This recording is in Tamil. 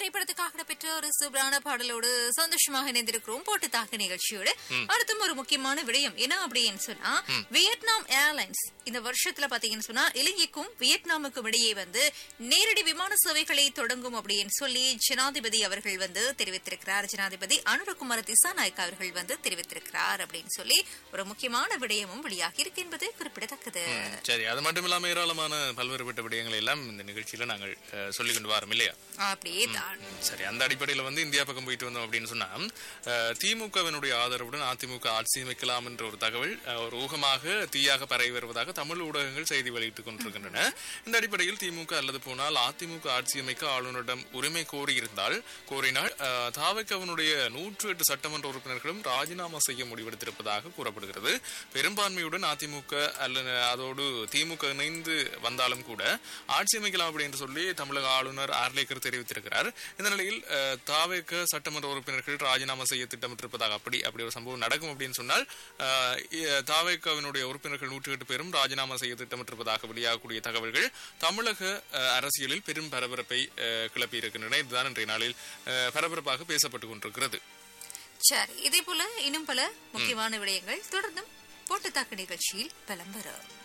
திரைப்படத்துக்காக பெற்ற ஒரு சூப்பரான பாடலோடு சந்தோஷமாக இணைந்திருக்கிறோம் போட்டு தாக்கு நிகழ்ச்சியோடு அடுத்தும் ஒரு முக்கியமான விடயம் என்ன அப்படின்னு சொன்னா வியட்நாம் ஏர்லைன்ஸ் இந்த வருஷத்துல பாத்தீங்கன்னு சொன்னா இலங்கைக்கும் வியட்நாமுக்கும் இடையே வந்து நேரடி விமான சேவைகளை தொடங்கும் அப்படின்னு சொல்லி ஜனாதிபதி அவர்கள் வந்து தெரிவித்திருக்கிறார் ஜனாதிபதி அனுரகுமார திசாநாயக் அவர்கள் வந்து தெரிவித்திருக்கிறார் அப்படின்னு சொல்லி ஒரு முக்கியமான விடயமும் வெளியாகி இருக்கு என்பது குறிப்பிடத்தக்கது சரி அது மட்டும் இல்லாம ஏராளமான பல்வேறுபட்ட விடயங்களை எல்லாம் இந்த நிகழ்ச்சியில நாங்கள் அஹ், சொல்லிக் கொண்டு வரோம் இல்லையா அப்படியே தான் சரி அந்த அடிப்படையில வந்து இந்தியா பக்கம் போயிட்டு வந்தோம் அப்படின்னு சொன்னா அஹ், திமுகவினுடைய ஆதரவுடன் அதிமுக ஆட்சி அமைக்கலாம் என்ற ஒரு தகவல் அஹ், ஒரு ஊகமாக தீயாக பரவி வருவதாக தமிழ் ஊடகங்கள் செய்தி வெளியிட்டுக் கொண்டிருக்கின்றன இந்த அடிப்படையில் திமுக அல்லது போனால் அதிமுக ஆட்சி அமைக்க ஆளுநரிடம் உரிமை கோரியிருந்தால் கோரினால் அஹ், தாவகவனுடைய நூற்று எட்டு சட்டமன்ற உறுப்பினர்களும் ராஜினாமா செய்ய முடிவெடுத்திருப்பதாக கூறப்படுகிறது பெரும்பான்மையுடன் அதிமுக அல்லது அதோடு திமுக இணைந்து வந்தாலும் கூட ஆட்சி அமைக்கலாம் அப்படின்னு சொல்லி தமிழக ஆளுநர் ஆர்லேக்கர் தெரிவித்திருக்கிறார் இந்த நிலையில் அஹ், தாவேக சட்டமன்ற உறுப்பினர்கள் ராஜினாமா செய்ய திட்டமிட்டிருப்பதாக அப்படி அப்படி ஒரு சம்பவம் நடக்கும் அப்படின்னு சொன்னால் அஹ், இ- தாவேகவினுடைய உறுப்பினர்கள் நூற்றி எட்டு பேரும் ராஜினாமா செய்ய திட்டமிட்டிருப்பதாக வெளியாகக்கூடிய தகவல்கள் தமிழக அஹ், அரசியலில் பெரும் பரபரப்பை அஹ், கிளப்பியிருக்கின்றன இதுதான் இன்றைய நாளில் அஹ், பரபரப்பாக பேசப்பட்டுக் கொண்டிருக்கிறது சரி இதே போல இன்னும் பல முக்கியமான விடயங்கள் தொடர்ந்தும் போட்டு தாக்கு நிகழ்ச்சியில் பலம் வரும்